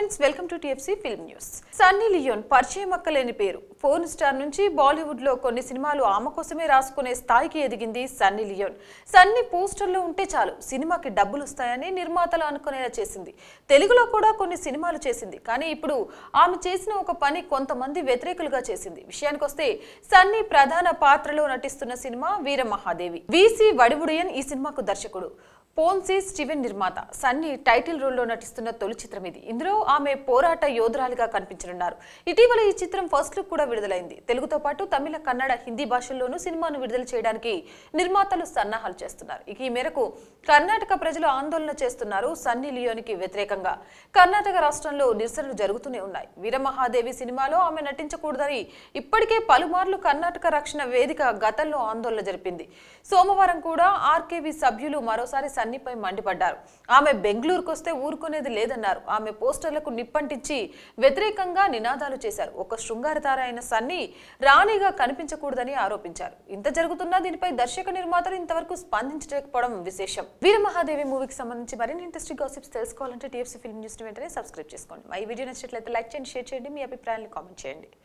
friends welcome to TFC film news Sunny Leone పరిచయం అక్కలేని పేరు ఫోన్ స్టార్ నుంచి బాలీవుడ్ లో కొన్ని సినిమాలు ఆమె కోసమే రాసుకునే స్థాయికి ఎదిగింది సన్నీ లియోన్ సన్నీ పోస్టర్లో ఉంటే చాలు సినిమాకి డబ్బులు వస్తాయని నిర్మాతలు అనుకునేలా చేసింది తెలుగులో కూడా కొన్ని సినిమాలు చేసింది కానీ ఇప్పుడు ఆమె చేసిన ఒక పని కొంతమంది వ్యతిరేకులుగా చేసింది విషయానికి వస్తే సన్నీ ప్రధాన పాత్రలో నటిస్తున్న సినిమా వీర మహాదేవి విసి వడివుడియన్ ఈ సినిమాకు దర్శకుడు పోన్సీ స్టీవెన్ నిర్మాత సన్నీ టైటిల్ రోల్లో నటిస్తున్న తొలి చిత్రం ఇది ఇందులో ఆమె పోరాట యోధురాలిగా కనిపించనున్నారు ఇటీవల ఈ చిత్రం ఫస్ట్ లుక్ కూడా విడుదలైంది తెలుగుతో పాటు తమిళ కన్నడ హిందీ భాషల్లోనూ సినిమాను విడుదల చేయడానికి నిర్మాతలు సన్నాహాలు చేస్తున్నారు ఇక ఈ మేరకు కర్ణాటక ప్రజలు ఆందోళన చేస్తున్నారు సన్నీ లియోనికి వ్యతిరేకంగా కర్ణాటక రాష్ట్రంలో నిరసనలు జరుగుతూనే ఉన్నాయి వీరమహాదేవి సినిమాలో ఆమె నటించకూడదని ఇప్పటికే పలుమార్లు కర్ణాటక రక్షణ వేదిక గతంలో ఆందోళన జరిపింది సోమవారం కూడా ఆర్కేవి సభ్యులు మరోసారి సన్నీపై మండిపడ్డారు ఆమె బెంగళూరుకు వస్తే ఊరుకునేది లేదన్నారు ఆమె పోస్టర్లకు నిప్పంటించి వ్యతిరేకంగా నినాదాలు చేశారు ఒక శృంగారతార అయిన సన్నీ రాణిగా కనిపించకూడదని ఆరోపించారు ఇంత జరుగుతున్నా దీనిపై దర్శక నిర్మాతలు ఇంతవరకు స్పందించలేకపోవడం విశేషం వీరమహాదేవి మూవీకి సంబంధించి మరిన్ని ఇంట్రెస్టింగ్ గాసిప్స్ తెలుసుకోవాలంటే టీఎఫ్సీ ఫిల్మ్ న్యూస్ వెంటనే సబ్స్క్రైబ్ చేసుకోండి మా ఈ వీడియో నచ్చినట్లయితే లైక్ చేయండి షేర్ చేయండి మీ అభిప్రాయాన్ని కామెంట్ చేయండి